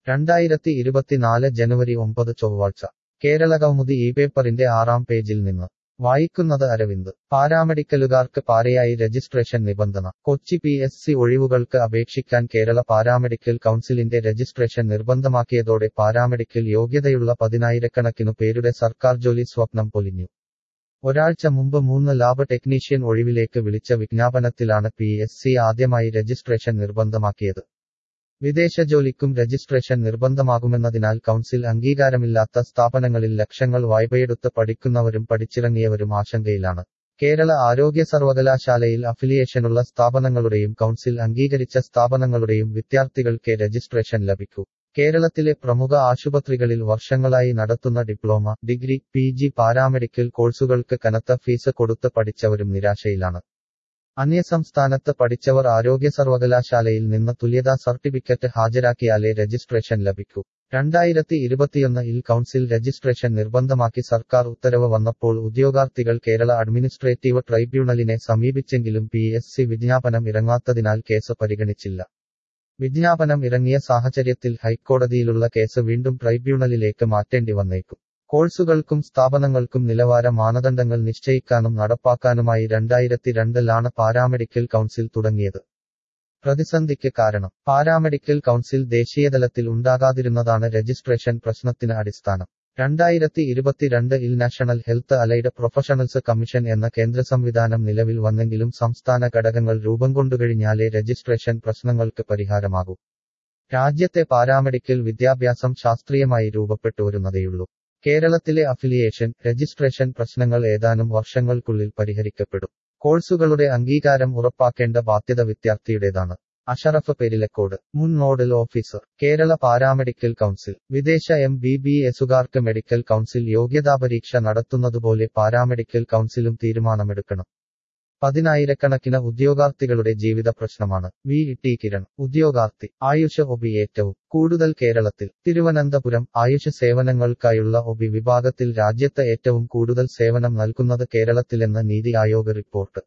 രണ്ടായിരത്തി ഇരുപത്തിനാല് ജനുവരി ഒമ്പത് ചൊവ്വാഴ്ച കേരള കൗമുദി ഈ പേപ്പറിന്റെ ആറാം പേജിൽ നിന്ന് വായിക്കുന്നത് അരവിന്ദ് പാരാമെഡിക്കലുകാർക്ക് പാരയായി രജിസ്ട്രേഷൻ നിബന്ധന കൊച്ചി പി എസ് സി ഒഴിവുകൾക്ക് അപേക്ഷിക്കാൻ കേരള പാരാമെഡിക്കൽ കൗൺസിലിന്റെ രജിസ്ട്രേഷൻ നിർബന്ധമാക്കിയതോടെ പാരാമെഡിക്കൽ യോഗ്യതയുള്ള പതിനായിരക്കണക്കിനു പേരുടെ സർക്കാർ ജോലി സ്വപ്നം പൊലിഞ്ഞു ഒരാഴ്ച മുമ്പ് മൂന്ന് ലാബ് ടെക്നീഷ്യൻ ഒഴിവിലേക്ക് വിളിച്ച വിജ്ഞാപനത്തിലാണ് പി എസ് സി ആദ്യമായി രജിസ്ട്രേഷൻ നിർബന്ധമാക്കിയത് വിദേശ ജോലിക്കും രജിസ്ട്രേഷൻ നിർബന്ധമാകുമെന്നതിനാൽ കൗൺസിൽ അംഗീകാരമില്ലാത്ത സ്ഥാപനങ്ങളിൽ ലക്ഷങ്ങൾ വായ്പയെടുത്ത് പഠിക്കുന്നവരും പഠിച്ചിറങ്ങിയവരും ആശങ്കയിലാണ് കേരള ആരോഗ്യ സർവകലാശാലയിൽ അഫിലിയേഷനുള്ള സ്ഥാപനങ്ങളുടെയും കൗൺസിൽ അംഗീകരിച്ച സ്ഥാപനങ്ങളുടെയും വിദ്യാർത്ഥികൾക്ക് രജിസ്ട്രേഷൻ ലഭിക്കൂ കേരളത്തിലെ പ്രമുഖ ആശുപത്രികളിൽ വർഷങ്ങളായി നടത്തുന്ന diploma degree P G paramedical കോഴ്സുകൾക്ക് കനത്ത ഫീസ് കൊടുത്ത് പഠിച്ചവരും നിരാശയിലാണ് അന്യസംസ്ഥാനത്ത് പഠിച്ചവർ ആരോഗ്യ സർവകലാശാലയിൽ നിന്ന് തുല്യതാ സർട്ടിഫിക്കറ്റ് ഹാജരാക്കിയാലേ രജിസ്ട്രേഷൻ ലഭിക്കൂ രണ്ടായിരത്തി ഇരുപത്തിയൊന്നിൽ കൗൺസിൽ രജിസ്ട്രേഷൻ നിർബന്ധമാക്കി സർക്കാർ ഉത്തരവ് വന്നപ്പോൾ ഉദ്യോഗാർത്ഥികൾ കേരള അഡ്മിനിസ്ട്രേറ്റീവ് ട്രൈബ്യൂണലിനെ സമീപിച്ചെങ്കിലും പി എസ് സി വിജ്ഞാപനം ഇറങ്ങാത്തതിനാൽ കേസ് പരിഗണിച്ചില്ല വിജ്ഞാപനം ഇറങ്ങിയ സാഹചര്യത്തിൽ ഹൈക്കോടതിയിലുള്ള കേസ് വീണ്ടും ട്രൈബ്യൂണലിലേക്ക് മാറ്റേണ്ടി വന്നേക്കും കോഴ്സുകൾക്കും സ്ഥാപനങ്ങൾക്കും നിലവാര മാനദണ്ഡങ്ങൾ നിശ്ചയിക്കാനും നടപ്പാക്കാനുമായി രണ്ടായിരത്തി രണ്ടിലാണ് പാരാമെഡിക്കൽ കൗൺസിൽ തുടങ്ങിയത് പ്രതിസന്ധിക്ക് കാരണം പാരാമെഡിക്കൽ കൗൺസിൽ ദേശീയതലത്തിൽ ഉണ്ടാകാതിരുന്നതാണ് രജിസ്ട്രേഷൻ പ്രശ്നത്തിന് അടിസ്ഥാനം രണ്ടായിരത്തി ഇരുപത്തിരണ്ട് ഇൽ National Health Allied Professionals Commission എന്ന കേന്ദ്ര സംവിധാനം നിലവിൽ വന്നെങ്കിലും സംസ്ഥാന ഘടകങ്ങൾ രൂപം കൊണ്ടുകഴിഞ്ഞാലേ രജിസ്ട്രേഷൻ പ്രശ്നങ്ങൾക്ക് പരിഹാരമാകൂ രാജ്യത്തെ പാരാമെഡിക്കൽ വിദ്യാഭ്യാസം ശാസ്ത്രീയമായി രൂപപ്പെട്ടു വരുന്നതേയുള്ളൂ കേരളത്തിലെ അഫിലിയേഷൻ രജിസ്ട്രേഷൻ പ്രശ്നങ്ങൾ ഏതാനും വർഷങ്ങൾക്കുള്ളിൽ പരിഹരിക്കപ്പെടും കോഴ്സുകളുടെ അംഗീകാരം ഉറപ്പാക്കേണ്ട ബാധ്യത വിദ്യാർത്ഥിയുടേതാണ് അഷറഫ് പെരിലക്കോട് മുൻ nodal officer Kerala paramedical council വിദേശ എം ബി ബി എസുകാർക്ക് മെഡിക്കൽ കൗൺസിൽ യോഗ്യതാപരീക്ഷ നടത്തുന്നതുപോലെ പാരാമെഡിക്കൽ കൗൺസിലും തീരുമാനമെടുക്കണം പതിനായിരക്കണക്കിന് ഉദ്യോഗാർത്ഥികളുടെ ജീവിത പ്രശ്നമാണ് വി ടി കിരൺ ഉദ്യോഗാർത്ഥി ആയുഷ ഒബി ഏറ്റവും കൂടുതൽ കേരളത്തിൽ തിരുവനന്തപുരം ആയുഷ സേവനങ്ങൾക്കായുള്ള ഒബി വിഭാഗത്തിൽ രാജ്യത്ത് ഏറ്റവും കൂടുതൽ സേവനം നൽകുന്നത് കേരളത്തിലെന്ന് നീതി ആയോഗ് റിപ്പോർട്ട്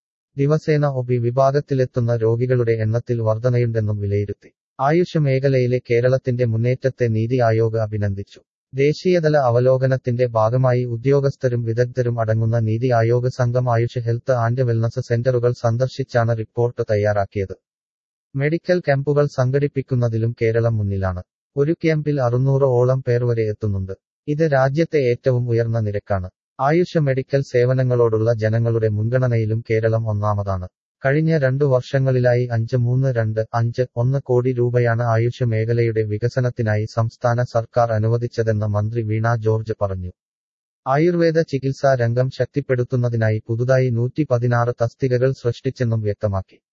ദിവസേന ഒബി വിഭാഗത്തിലെത്തുന്ന രോഗികളുടെ എണ്ണത്തിൽ വർധനയുണ്ടെന്നും വിലയിരുത്തി ആയുഷ് മേഖലയിലെ കേരളത്തിന്റെ മുന്നേറ്റത്തെ നീതി ആയോഗ് അഭിനന്ദിച്ചു ദേശീയതല അവലോകനത്തിന്റെ ഭാഗമായി ഉദ്യോഗസ്ഥരും വിദഗ്ധരും അടങ്ങുന്ന നീതി ആയോഗ് സംഘം ആയുഷ് ഹെൽത്ത് ആൻഡ് വെൽനസ് സെന്ററുകൾ സന്ദർശിച്ചാണ് റിപ്പോർട്ട് തയ്യാറാക്കിയത് മെഡിക്കൽ ക്യാമ്പുകൾ സംഘടിപ്പിക്കുന്നതിലും കേരളം മുന്നിലാണ് ഒരു ക്യാമ്പിൽ അറുന്നൂറ് ഓളം പേർ വരെ എത്തുന്നുണ്ട് ഇത് രാജ്യത്തെ ഏറ്റവും ഉയർന്ന നിരക്കാണ് ആയുഷ മെഡിക്കൽ സേവനങ്ങളോടുള്ള ജനങ്ങളുടെ മുൻഗണനയിലും കേരളം ഒന്നാമതാണ് കഴിഞ്ഞ രണ്ടു വർഷങ്ങളിലായി അഞ്ച് മൂന്ന് രണ്ട് അഞ്ച് ഒന്ന് കോടി രൂപയാണ് ആയുഷ് മേഖലയുടെ വികസനത്തിനായി സംസ്ഥാന സർക്കാർ അനുവദിച്ചതെന്ന് മന്ത്രി വീണ ജോർജ് പറഞ്ഞു ആയുർവേദ ചികിത്സാ രംഗം ശക്തിപ്പെടുത്തുന്നതിനായി പുതുതായി നൂറ്റി പതിനാറ് തസ്തികകൾ സൃഷ്ടിച്ചെന്നും വ്യക്തമാക്കി